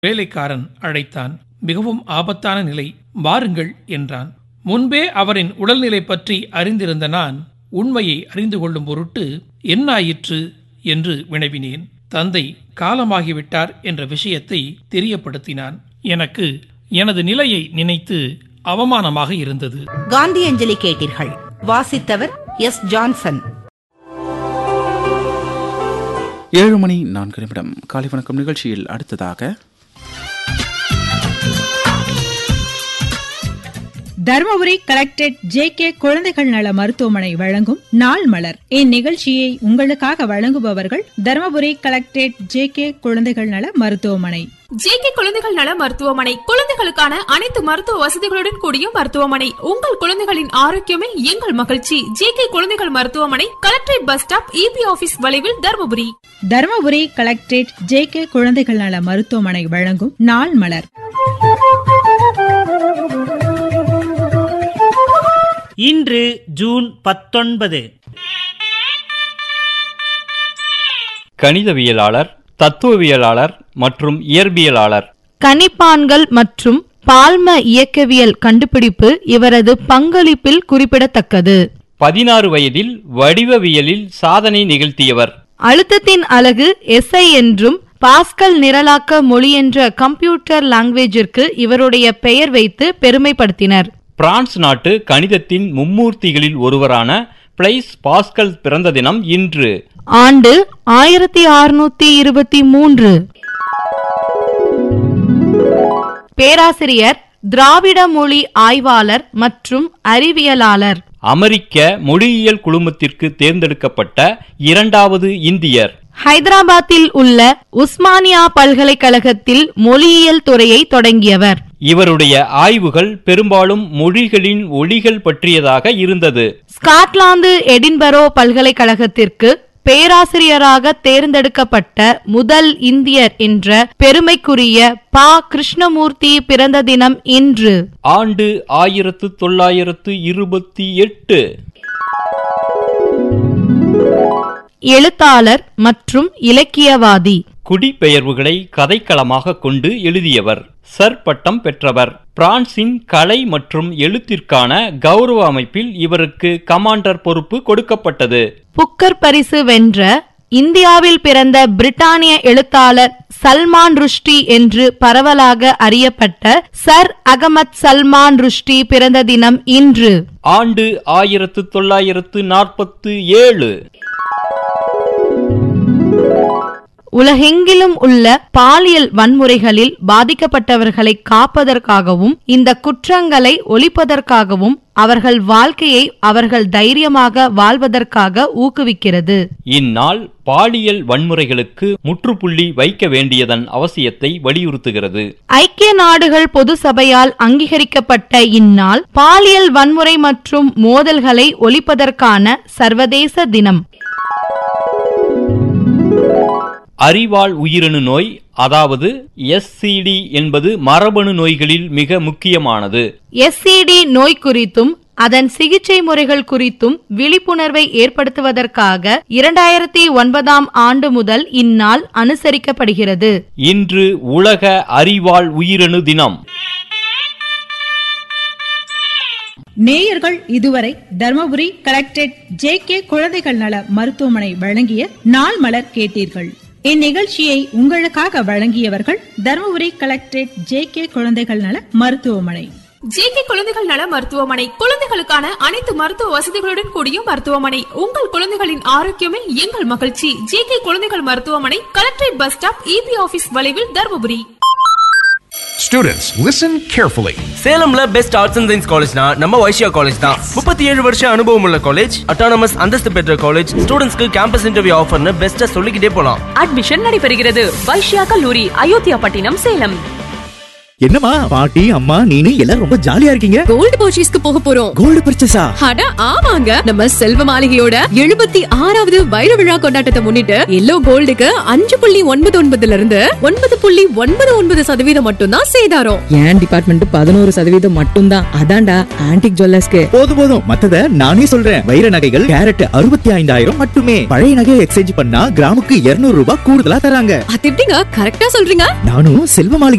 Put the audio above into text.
வேலைக்காரன் அழைத்தான் மிகவும் ஆபத்தான நிலை வாருங்கள் என்றான் முன்பே அவரின் உடல்நிலை பற்றி அறிந்திருந்த நான் உண்மையை அறிந்து கொள்ளும் பொருட்டு என்னாயிற்று என்று வினவினேன் தந்தை காலமாகிவிட்டார் என்ற விஷயத்தை தெரியப்படுத்தினான் எனக்கு எனது நிலையை நினைத்து அவமானமாக இருந்தது காந்தி அஞ்சலி கேட்டீர்கள் வாசித்தவர் எஸ் ஜான்சன் ஏழு மணி நான்கு நிமிடம் காலை வணக்கம் நிகழ்ச்சியில் அடுத்ததாக தருமபுரி கலெக்டரேட் ஜே கே குழந்தைகள் நல மருத்துவமனை வழங்கும் நாள் மலர் இந்நிகழ்ச்சியை உங்களுக்காக வழங்குபவர்கள் தருமபுரி கலெக்டரேட் ஜே கே குழந்தைகள் நல மருத்துவமனை ஜேகே குழந்தைகள் நல மருத்துவமனை குழந்தைகளுக்கான அனைத்து மருத்துவ வசதிகளுடன் கூடிய மருத்துவமனை உங்கள் குழந்தைகளின் ஆரோக்கியமே எங்கள் மகிழ்ச்சி ஜேகே குழந்தைகள் மருத்துவமனை collectorate bus stop EB office வளைவில் Dharmapuri Dharmapuri collectorate J K குழந்தைகள் நல மருத்துவமனை வழங்கும் நாள் மலர் இன்று ஜூன் பத்தொன்பது கணிதவியலாளர் தத்துவவியலாளர் மற்றும் இயற்பியலாளர் கணிப்பான்கள் மற்றும் பால்ம இயக்கவியல் கண்டுபிடிப்பு இவரது பங்களிப்பில் குறிப்பிடத்தக்கது பதினாறு வயதில் வடிவவியலில் சாதனை நிகழ்த்தியவர் அழுத்தத்தின் அலகு எஸ்ஐ என்றும் பாஸ்கல் நிரலாக்க மொழி என்ற கம்ப்யூட்டர் லாங்குவேஜிற்கு இவருடைய பெயர் வைத்து பெருமைப்படுத்தினர் பிரான்ஸ் நாட்டு கணிதத்தின் மும்மூர்த்திகளில் ஒருவரான பிளைஸ் பாஸ்கல் பிறந்த தினம் இன்று ஆண்டு ஆயிரத்தி அறுநூத்தி இருபத்தி மூன்று பேராசிரியர் திராவிட மொழி ஆய்வாளர் மற்றும் அறிவியலாளர் அமெரிக்க மொழியியல் குழுமத்திற்கு தேர்ந்தெடுக்கப்பட்ட இரண்டாவது இந்தியர் ஹைதராபாத்தில் உள்ள உஸ்மானியா பல்கலைக்கழகத்தில் மொழியியல் துறையை தொடங்கியவர் இவருடைய ஆய்வுகள் பெரும்பாலும் மொழிகளின் ஒளிகள் பற்றியதாக இருந்தது ஸ்காட்லாந்து எடின்பரோ பல்கலைக்கழகத்திற்கு பேராசிரியராக தேர்ந்தெடுக்கப்பட்ட முதல் இந்தியர் என்ற பெருமைக்குரிய பா கிருஷ்ணமூர்த்தி பிறந்த தினம் இன்று ஆண்டு ஆயிரத்து தொள்ளாயிரத்து இருபத்தி எட்டு எழுத்தாளர் மற்றும் இலக்கியவாதி குடிபெயர்வுகளை கதைக்களமாக கொண்டு எழுதியவர் சர் பட்டம் பெற்றவர் பிரான்சின் கலை மற்றும் எழுத்திற்கான கௌரவ அமைப்பில் இவருக்கு கமாண்டர் பொறுப்பு கொடுக்கப்பட்டது புக்கர் பரிசு வென்ற இந்தியாவில் பிறந்த பிரிட்டானிய எழுத்தாளர் சல்மான் ருஷ்டி என்று பரவலாக அறியப்பட்ட சர் அகமத் சல்மான் ருஷ்டி பிறந்த தினம் இன்று ஆண்டு ஆயிரத்து தொள்ளாயிரத்து நாற்பத்து ஏழு உலகெங்கிலும் உள்ள பாலியல் வன்முறைகளில் பாதிக்கப்பட்டவர்களை காப்பதற்காகவும் இந்த குற்றங்களை ஒழிப்பதற்காகவும் அவர்கள் வாழ்க்கையை அவர்கள் தைரியமாக வாழ்வதற்காக ஊக்குவிக்கிறது இந்நாள் பாலியல் வன்முறைகளுக்கு முற்றுப்புள்ளி வைக்க வேண்டியதன் அவசியத்தை வலியுறுத்துகிறது ஐக்கிய நாடுகள் பொது சபையால் அங்கீகரிக்கப்பட்ட இந்நாள் பாலியல் வன்முறை மற்றும் மோதல்களை ஒழிப்பதற்கான சர்வதேச தினம் அறிவாள் உயிரணு நோய் அதாவது எஸ்சிடி என்பது மரபணு நோய்களில் மிக முக்கியமானது எஸ்சிடி நோய் குறித்தும் அதன் சிகிச்சை முறைகள் குறித்தும் விழிப்புணர்வை ஏற்படுத்துவதற்காக இரண்டாயிரத்தி ஒன்பதாம் ஆண்டு முதல் இந்நாள் அனுசரிக்கப்படுகிறது இன்று உலக அறிவாள் உயிரணு தினம் நேயர்கள் இதுவரை தருமபுரி கலெக்டரேட் ஜே கே குழந்தைகள் நல மருத்துவமனை வழங்கிய நாள் மலர் கேட்டீர்கள் இந்நிகழ்ச்சியை உங்களுக்காக வழங்கியவர்கள் தருமபுரி கலெக்டரேட் ஜே கே குழந்தைகள் நல மருத்துவமனை ஜேகே குழந்தைகள் நல மருத்துவமனை குழந்தைகளுக்கான அனைத்து மருத்துவ வசதிகளுடன் கூடிய மருத்துவமனை உங்கள் குழந்தைகளின் ஆரோக்கியமே எங்கள் மகிழ்ச்சி ஜேகே குழந்தைகள் மருத்துவமனை collectorate bus stop EB office வளைவில் தருமபுரி Students, listen carefully. சேலம்ல பெஸ்ட் ஆர்ட்ஸ் அண்ட் சயின்ஸ் காலேஜ்னா நம்ம வைஷ்யா காலேஜ் தான் முப்பத்தி ஏழு வருஷம் அனுபவம் உள்ள காலேஜ் அட்டானமஸ் அந்தஸ்து பெற்ற காலேஜ் ஸ்டூடெண்ட்ஸ்க்கு கேம்பஸ் இன்டர்வியூ ஆஃபர்னு பெஸ்ட்டா சொல்லிக்கிட்டே போலாம் அட்மிஷன் நடைபெறுகிறது வைஷ்யா கல்லூரி அயோத்தியா பட்டினம் சேலம் என்னம்மா பாட்டி அம்மா நீனு எல்லாரும் ரொம்ப ஜாலியா இருக்கீங்க கோல்டு பர்ச்சேஸ்க்கு போக போறோம் கோல்டு பர்ச்சேஸா அட ஆமாங்க நம்ம செல்வ மாளிகையோட எழுபத்தி ஆறாவது வைர விழா கொண்டாட்டத்தை முன்னிட்டு எல்லோ கோல்டுக்கு அஞ்சு புள்ளி ஒன்பது ஒன்பதுல இருந்து ஒன்பது புள்ளி ஒன்பது ஒன்பது சதவீதம் மட்டும்தான் சேதாரம் என் டிபார்ட்மெண்ட் பதினோரு சதவீதம் மட்டும்தான் அதான்டா ஆன்டிக் ஜுவல்லர்ஸ்க்கு போதும் போதும் மத்தத நானே சொல்றேன் வைர நகைகள் கேரட் அறுபத்தி ஐந்தாயிரம் மட்டுமே பழைய நகையை எக்ஸ்சேஞ்ச் பண்ணா கிராமுக்கு இருநூறு ரூபாய் கூடுதலா தராங்க அது எப்படிங்க கரெக்டா சொல்றீங்க நானும் செல்வ மாளிகை